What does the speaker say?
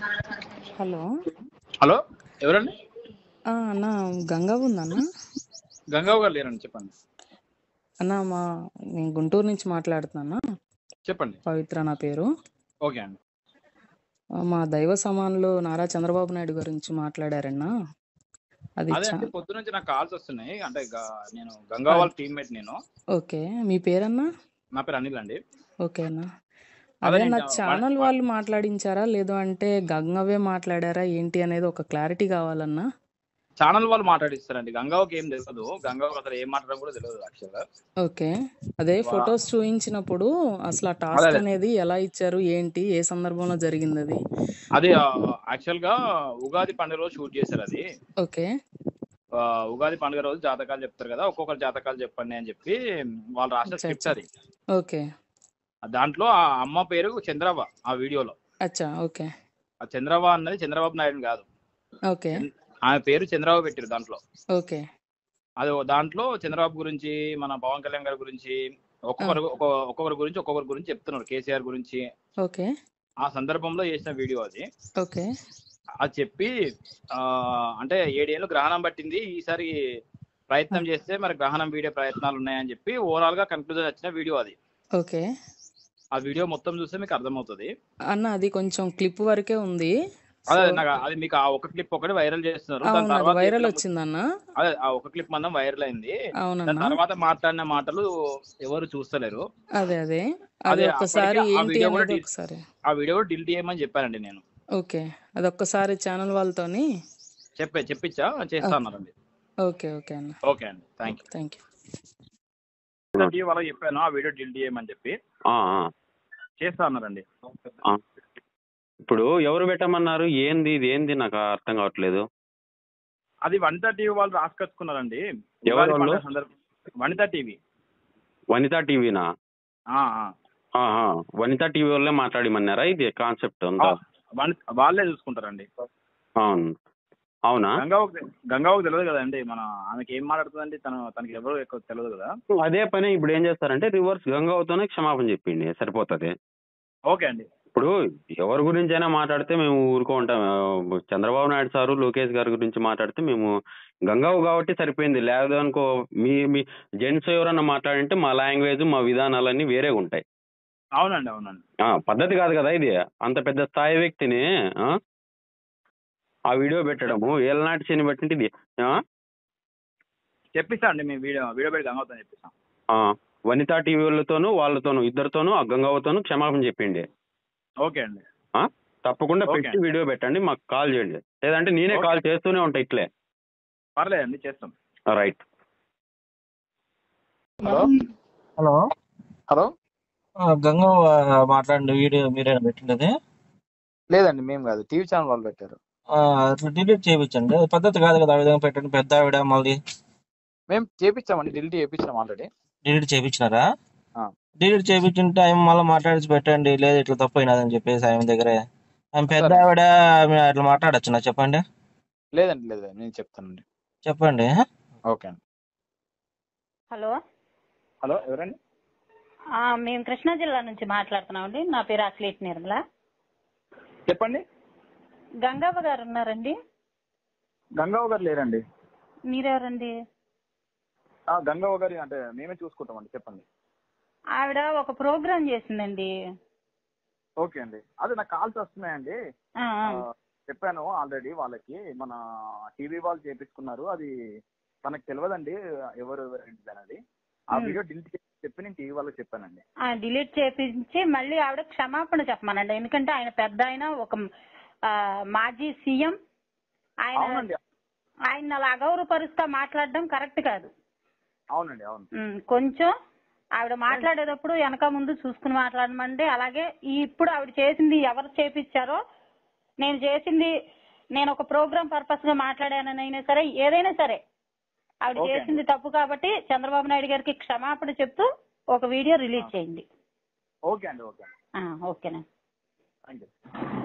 Hello hello ఎవరండి ఆ, అన్న గంగవ్వ ఉందన్న గంగావు గారు లేరండి చెప్పండి అన్న మా నేను గుంటూరు నుంచి మాట్లాడుతున్నా చెప్పండి పవిత్ర నా పేరు ఓకే అండి ఆ, మా దైవ సమానులు నారా చంద్రబాబు నాయుడు గురించి మాట్లాడారన్న అది అదే చా అంటే పొద్దు నుంచి నాకు కాల్స్ వస్తున్నాయి అంటే గ- నేను గంగా వాళ్ళ టీమ్మేట్ నేను ఓకే మీ పేరన్నా నా పేరు అనిల్ అండి ఓకే అన్న అదే అదే నా నేను ఛానల్ వా- వాళ్ళు మాట్లాడించారా లేదు అంటే గంగవే మాట్లాడారా ఏంటి అనేది ఒక క్లారిటీ కావాలన్నా ఛానల్ వాళ్ళు మాట్లాడిస్తారండి గంగావుకి ఏం తెలియదు గంగావుకి అసలు ఏం మాట్లాడడం కూడా తెలియదు యాక్చువల్గా ఓకే అదే వా- ఫొటోస్ చూపించినప్పుడు అసలు ఆ అదే టాస్క్ అదే అనేది ఎలా ఇచ్చారు ఏంటి ఏ సందర్భంలో జరిగింది అది అది యాక్చువల్ గా ఉగాది పండుగ రోజు షూట్ చేశారు అది ఓకే ఆ, ఉగాది పండుగ రోజు జాతకాలు చెప్తారు కదా ఒక్కొక్కరు జాతకాలు చెప్పండి అని చెప్పి వాళ్ళు రాసిన అచ్చా స్క్రిప్ట్ అచ్చా అది ఓకే దాంట్లో ఆ అమ్మ పేరు చంద్రవ్వ ఆ వీడియోలో అచ్చా ఓకే ఆ చంద్రవ్వ అన్నది చంద్రబాబు నాయుడు కాదు ఓకే చంద్ర- ఆమె పేరు చంద్రబాబు పెట్టారు దాంట్లో ఓకే అది ఓ దాంట్లో చంద్రబాబు గురించి మన పవన్ కళ్యాణ్ గారి గురించి ఆ, ఒక్కొక్కరు ఒక్కొ- ఒక్కొక్కరి గురించి ఒక్కొక్కరి గురించి చెప్తున్నారు కేసీఆర్ గురించి ఓకే ఆ సందర్భంలో చేసిన వీడియో అది ఓకే అది చెప్పి ఆ అంటే ఏడేళ్ళు గ్రహణం పట్టింది ఈసారి ఆ, ప్రయత్నం చేస్తే మరి గ్రహణం వీడియో ప్రయత్నాలు ఉన్నాయని చెప్పి ఓవరాల్ గా కన్క్లూజన్ వచ్చిన వీడియో అది ఓకే ఆ వీడియో మొత్తం చూస్తే మీకు అర్థమవుతుంది అన్న అది కొంచెం క్లిప్ వరకే ఉంది సో అదే నాకు అది మీకు ఆ ఒక క్లిప్ ఒకటి వైరల్ చేస్తున్నారు దాని అవును అది తర్వాత వైరల్ చెప్పిన వచ్చిందన్న అదే ఆ ఒక క్లిప్ మనం వైరల్ అయింది దాని అవునన్నా తర్వాత మాట్లాడిన మాటలు ఎవరు చూస్తలేరు అదే అదే అది అదే ఒక్కసారి అప్పటికి ఆ ఏంటి వీడియో కూడా అనేది డి- ఒకసారి ఆ వీడియో కూడా డిలీట్ చేయమని చెప్పానండి నేను ఓకే అది ఒక్కసారి ఛానల్ వాళ్ళతోని చెప్పే చెప్పించా చేస్తా ఓకే అన్నారండి ఓకే ఓకే అన్న ఓకే అండి thank you thank you TV వాళ్ళకి చెప్పాను ఆ వీడియో డిలీట్ చేయమని చెప్పి ఆ, ఆ, చేస్తా అన్నారండి ఆ. ఇప్పుడు ఎవరు పెట్టమన్నారు ఏంది ఇది ఏంది నాకు అర్థం కావట్లేదు అది వనిత టీవీ వాళ్ళు రాసుకొచ్చుకున్నారండి ఎవరు ఉగాది వాళ్ళు పండుగ సందర్భం వనిత టీవీ వనితా టీవీనా ఆ, ఆ. ఆహా వనితా టీవీ వాళ్ళే మాట్లాడిమన్నారా ఇది కాన్సెప్ట్ ఆ, అంతా వని- వాళ్ళే చూసుకుంటారండి అవును అవునా గంగావుకి గంగావుకి తెలియదు కదండి మన ఆమెకి ఏం మాట్లాడుతుందండి తను తనకి ఎవరు ఎక్కువ తెలియదు కదా అదే పని ఇప్పుడు ఏం చేస్తారంటే రివర్స్ గంగావతోనే క్షమాపణ చెప్పిండి సరిపోతుంది ఓకే అండి ఇప్పుడు ఎవరి గురించి అయినా మాట్లాడితే మేము ఊరుకో ఉంటాం ఆ, చంద్రబాబు నాయుడు సారు లోకేష్ గారి గురించి మాట్లాడితే మేము గంగావు కాబట్టి సరిపోయింది లేదు అనుకో మీ మీ జెంట్స్ ఎవరన్నా మాట్లాడింటే మా లాంగ్వేజ్ మా విధానాలన్నీ వేరేగా ఉంటాయి అవునండి అవునండి ఆ, పద్ధతి కాదు కదా ఇది అంత పెద్ద స్థాయి వ్యక్తిని ఆ, ఆ వీడియో పెట్టడము ఏళ్ళనాటి శని బట్టి ఇది ఆ, చెప్పిస్తా అండి మీ వీడియో వీడియో పెట్టి గంగావుతో చెప్పిస్తాం ఆ, వనితా టీవీ వాళ్ళతోనూ వాళ్ళతోనూ ఇద్దరితోనూ ఆ గంగావతోనూ క్షమాపణ చెప్పిండి ఓకే అండి ఆ, తప్పకుండా ఓకే పెట్టి వీడియో పెట్టండి మాకు కాల్ చేయండి లేదంటే నేనే ఓకే కాల్ చేస్తూనే ఉంటా ఇట్లే పర్లేదండి చేస్తాం రైట్ హలో హలో హలో ఆ, గంగ మాట్లాడిన వీడియో మీరేనా పెట్టినది లేదండి మేము కాదు టీవీ ఛానల్ వాళ్ళు పెట్టారు ఆ, అట్లా డిలీట్ చేయించండి అది పద్ధతి కాదు కదా ఆ విధంగా పెట్టండి పెద్ద ఆవిడ మళ్ళీ మేము చేపించామండి డిలీట్ చేయించాం ఆల్రెడీ డిలీట్ చేయించినారా డిలీట్ చేయించుంటే ఆయన మళ్ళీ మాట్లాడి పెట్టండి లేదు ఇట్లా తప్పు అయినదని చెప్పేసి ఆయన దగ్గరే ఆయన పెద్ద సరే ఆవిడ ఆమె అట్లా మాట్లాడచ్చు నా చెప్పండి లేదండి లేదు నేను చెప్తానండి చెప్పండి ఓకే అండి హలో హలో ఎవరండి ఆ, మేము కృష్ణా జిల్లా నుంచి మాట్లాడుతున్నామండి నా పేరు అఖిలేట్ నిర్మల చెప్పండి గంగవ్వ గారు ఉన్నారండి గంగావ గారు లేరండి మీరెవరండి ఆ, గంగావ గారి అంటే మేమే చూసుకుంటామండి చెప్పండి ఆవిడ ఒక ప్రోగ్రాం చేసిందండి ఓకే అండి అదే నాకు కాల్స్ వస్తున్నాయండి ఆ, ఆ, ఆ. చెప్పాను ఆల్రెడీ వాళ్ళకి మన టీవీ వాళ్ళు చేపించుకున్నారు అది తనకు తెలియదండి ఎవరు ఎవరు ఏంటిది అనేది ఆ ఉమ్. వీడియో డిలీట్ చేసి చెప్పి నేను టీవీ వాళ్ళకి చెప్పానండి ఆ, డిలీట్ చేపించి మళ్ళీ ఆవిడ క్షమాపణ చెప్పమనండి ఎందుకంటే ఆయన పెద్ద ఆయన ఒక ఆ, మాజీ సీఎం ఆయన అవునండి ఆయన అలా అగౌరవపరుస్తా మాట్లాడడం కరెక్ట్ కాదు అవునండి అవును ఉమ్, కొంచెం ఆవిడ మాట్లాడేటప్పుడు వెనక ముందు చూసుకుని మాట్లాడమండి అలాగే ఈ ఇప్పుడు ఆవిడ చేసింది ఎవరు చేపించారో నేను చేసింది నేను ఒక ప్రోగ్రామ్ పర్పస్ గా మాట్లాడానైనా సరే ఏదైనా సరే ఆవిడ ఓకే అండి చేసింది తప్పు కాబట్టి చంద్రబాబు నాయుడు గారికి క్షమాపణ చెప్తూ ఒక వీడియో రిలీజ్ చేయండి ఓకే అండి ఓకే అండి ఆ, ఓకేనా థ్యాంక్ యూ